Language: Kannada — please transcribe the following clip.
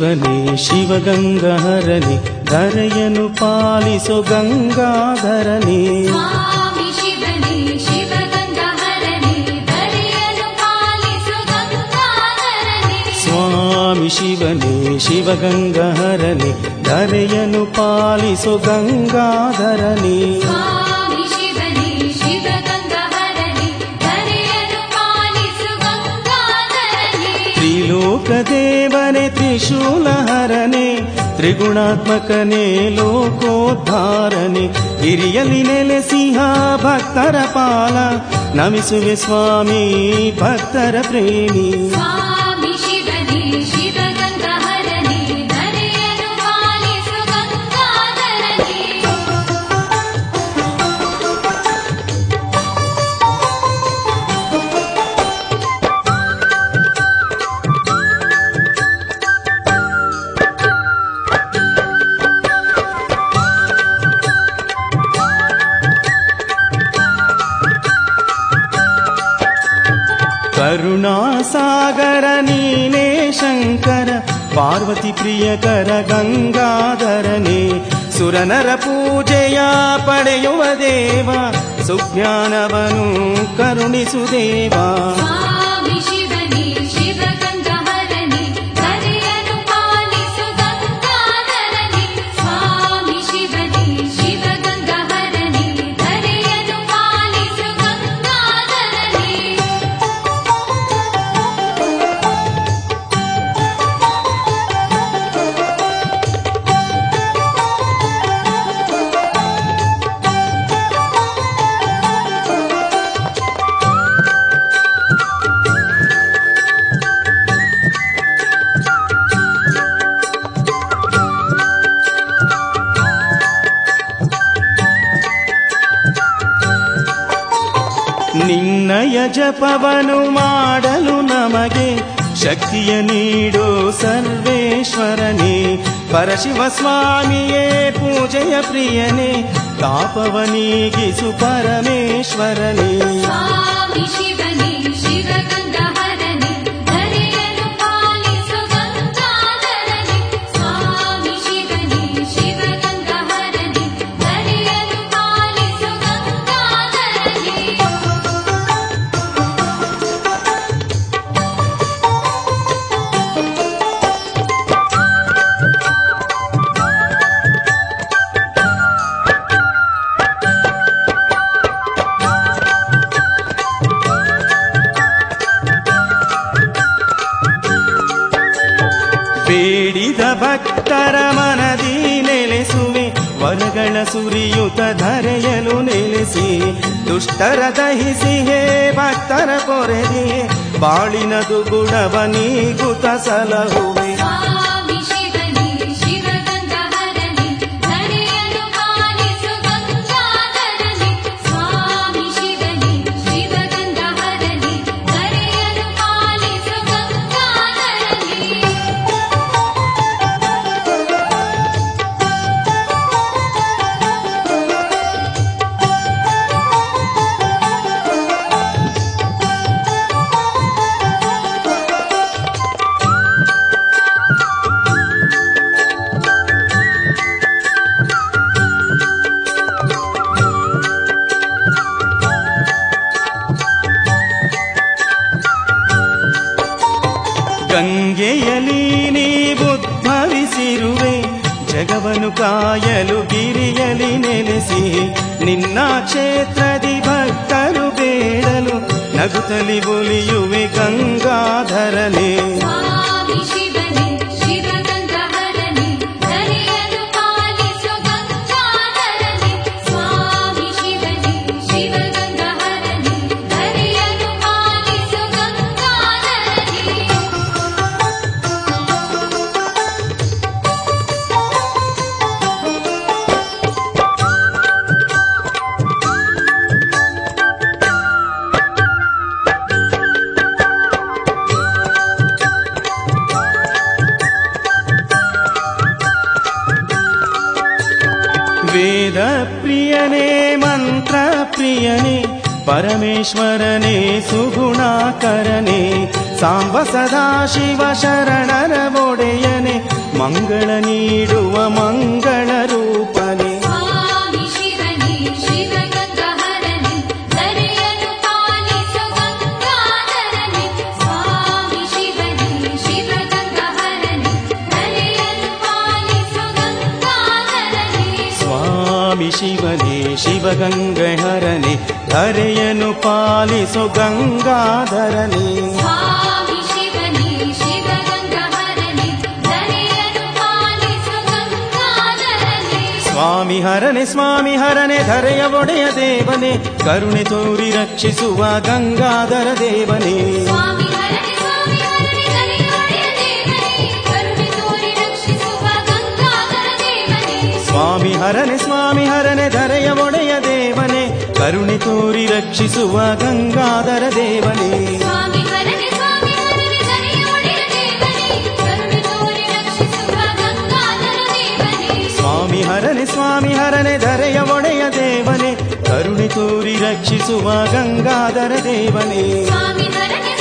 ಶಿವನೇ ಶಿವಗಂಗಾಹರನೆ ಧರೆಯನು ಪಾಲಿಸೋ ಗಂಗಾಧರನೇ ಸ್ವಾಮಿ ಶಿವನೇ ಶಿವಗಂಗಾಹರನೇ ಧರೆಯನ್ನು ಪಾಲಿಸು ಗಂಗಾಧರನೇ ಸ್ವಾಮಿ ಶಿವನೇ ಶಿವಗಂಗಾಹರನೆ ಧರೆಯನು ಪಾಲಿಸೋ ಗಂಗಾಧರನೇ ಸ್ವಾಮಿ ಶಿವನೇ ಶಿವಗಂಗಾಹರನೇ ಧರೆಯನ್ನು ಪಾಲಿಸು ಗಂಗಾಧರನೇ ತ್ರಿಲೋಕ ದೇವನೇ ತ್ರಿಶೂಲಹರನೆ ತ್ರಿಗುಣಾತ್ಮಕನೇ ಲೋಕೋದ್ಧಾರನೆ ಹಿರಿಯಲಿ ನೆಲೆಸಿಹ ಭಕ್ತರ ಪಾಲ ನಮಿಸುವೆ ಸ್ವಾಮಿ ಭಕ್ತರ ಪ್ರೇಮಿ ಸ್ವಾಮಿ ಶಿವನೇ ಶಿವಗಂಗಾಹರನೇ ಧರೆಯನ್ನು ಪಾಲಿಸು ಗಂಗಾಧರನೇ ಕರುಣಾಸಾಗರ ನೀನೇ ಶಂಕರ ಪಾರ್ವತಿ ಪ್ರಿಯಕರ ಗಂಗಾಧರನೇ ಸುರನರ ಪೂಜೆಯ ಪಡೆಯುವ ದೇವ ಸುಜ್ಞಾನವನು ಕರುಣಿಸು ದೇವಾ ಸ್ವಾಮಿ ಶಿವನೇ ಶಿವಗಂಗಾಹರನೇ ಧರೆಯನ್ನು ಪಾಲಿಸು ಗಂಗಾಧರನೇ ಸ್ವಾಮಿ ಶಿವನೇ ಶಿವಗಂಗಾಹರನೇ ಧರೆಯನ್ನು ಪಾಲಿಸು ಗಂಗಾಧರನೇ ನಿನ್ನಯ ಜಪವನು ಮಾಡಲು ನಮಗೆ ಶಕ್ತಿಯ ನೀಡು ಸರ್ವೇಶ್ವರನೇ ಪರಶಿವ ಸ್ವಾಮಿಯೇ ಪೂಜೆಯ ಪ್ರಿಯನೇ ತಾಪವ ನೀಗಿಸು ಪರಮೇಶ್ವರನೇ ಸ್ವಾಮಿ ಶಿವನೇ ಶಿವಗಂಗಾಹರನೇ ಧರೆಯನ್ನು ಪಾಲಿಸು ಗಂಗಾಧರನೇ ಸ್ವಾಮಿ ಶಿವನೇ ಶಿವಗಂಗಾಹರನೇ ಧರೆಯನ್ನು ಪಾಲಿಸು ಗಂಗಾಧರನೇ ಬೇಡಿದ ಭಕ್ತರ ಮನದಿ ನೆಲೆಸುವೆ ವರಗಳ ಸುರಿಯುತ ಧರೆಯಲು ನೆಲೆಸಿ ದುಷ್ಟರ ದಹಿಸಿ ಹೇ ಭಕ್ತರ ಪೊರೆದಿ ಬಾಳಿನ ದುಗುಡವ ನೀಗುತ ಸಲಹುವೆ ಸ್ವಾಮಿ ಶಿವನೇ ಶಿವಗಂಗಾಹರನೇ ಧರೆಯನ್ನು ಪಾಲಿಸು ಗಂಗಾಧರನೇ ಸ್ವಾಮಿ ಶಿವನೇ ಶಿವಗಂಗಾಹರನೇ ಧರೆಯನ್ನು ಪಾಲಿಸು ಗಂಗಾಧರನೇ ಗಂಗೆಯಲಿ ನೀವುದ್ಭವಿಸಿರುವೆ ಜಗವನು ಕಾಯಲು ಗಿರಿಯಲಿ ನೆಲೆಸಿ ನಿನ್ನ ಕ್ಷೇತ್ರದಿ ಭಕ್ತರು ಬೇಡಲು ನಗುತ್ತಲಿ ಒಲಿಯುವೆ ಗಂಗಾಧರನೇ ಸ್ವಾಮಿ ಶಿವನೇ ಶಿವಗಂಗಾಹರನೇ ಧರೆಯನ್ನು ಪಾಲಿಸು ಗಂಗಾಧರನೇ ಸ್ವಾಮಿ ಶಿವನೇ ಶಿವಗಂಗಾಹರನೇ ಧರೆಯನ್ನು ಪಾಲಿಸು ಗಂಗಾಧರನೇ ವೇದ ಪ್ರಿಯನೇ ಮಂತ್ರ ಪ್ರಿಯನೇ ಪರಮೇಶ್ವರನೇ ಸುಗುಣಾಕರನೇ ಸಾಂಬ ಸದಾ ಶಿವ ಶರಣರ ಒಡೆಯನೆ ಮಂಗಳ ನೀಡುವ ಮಂಗಳ ರೂಪನೆ ಸ್ವಾಮಿ ಶಿವನೇ ಶಿವಗಂಗಾಹರನೆ ಧರೆಯನ್ನು ಪಾಲಿಸು ಗಂಗಾಧರನೆ ಸ್ವಾಮಿ ಶಿವನೇ ಶಿವಗಂಗಾಹರನೆ ಧರೆಯನ್ನು ಪಾಲಿಸು ಗಂಗಾಧರನೆ ಸ್ವಾಮಿ ಶಿವನೇ ಶಿವಗಂಗಹರನೆ ಧರೆಯನು ಪಾಲಿಸು ಗಂಗಾಧರನೆ ಸ್ವಾಮಿ ಶಿವನೇ ಶಿವಗಂಗಾಹರನೆ ಧರೆಯನ್ನು ಪಾಲಿಸು ಗಂಗಾಧರನೆ ಸ್ವಾಮಿ ಹರನೆ ಸ್ವಾಮಿ ಹರನೆ ಧರೆಯ ಒಡೆಯ ದೇವನೇ ಕರುಣೆ ತೋರಿ ರಕ್ಷಿಸುವ ಗಂಗಾಧರ ದೇವನೇ ಸ್ವಾಮಿ ಹರನೆ ಸ್ವಾಮಿ ಹರನೆ ಧರೆಯೊಡೆಯ ದೇವನೇ ಕರುಣೆ ತೋರಿ ರಕ್ಷಿಸುವ ಗಂಗಾಧರ ದೇವನೇ ಸ್ವಾಮಿ ಹರನೆ ಸ್ವಾಮಿ ಹರನೆ ಧರೆಯ ಒಡೆಯ ದೇವನೇ ಕರುಣೆ ತೋರಿ ರಕ್ಷಿಸುವ ಗಂಗಾಧರ ದೇವನೇ ಸ್ವಾಮಿ ಹರನೆ ಸ್ವಾಮಿ ಹರನೆ ಧರೆಯೊಡೆಯ ದೇವನೇ ಕರುಣೆ ತೋರಿ ರಕ್ಷಿಸುವ ಗಂಗಾಧರ ದೇವನೇ ಸ್ವಾಮಿ ಹರನೆ ಸ್ವಾಮಿ ಹರನೆ ಧರೆಯ ಒಡೆಯ ದೇವನೇ ಕರುಣೆ ತೋರಿ ರಕ್ಷಿಸುವ ಗಂಗಾಧರ ದೇವನೇ ಸ್ವಾಮಿ ಹರನೆ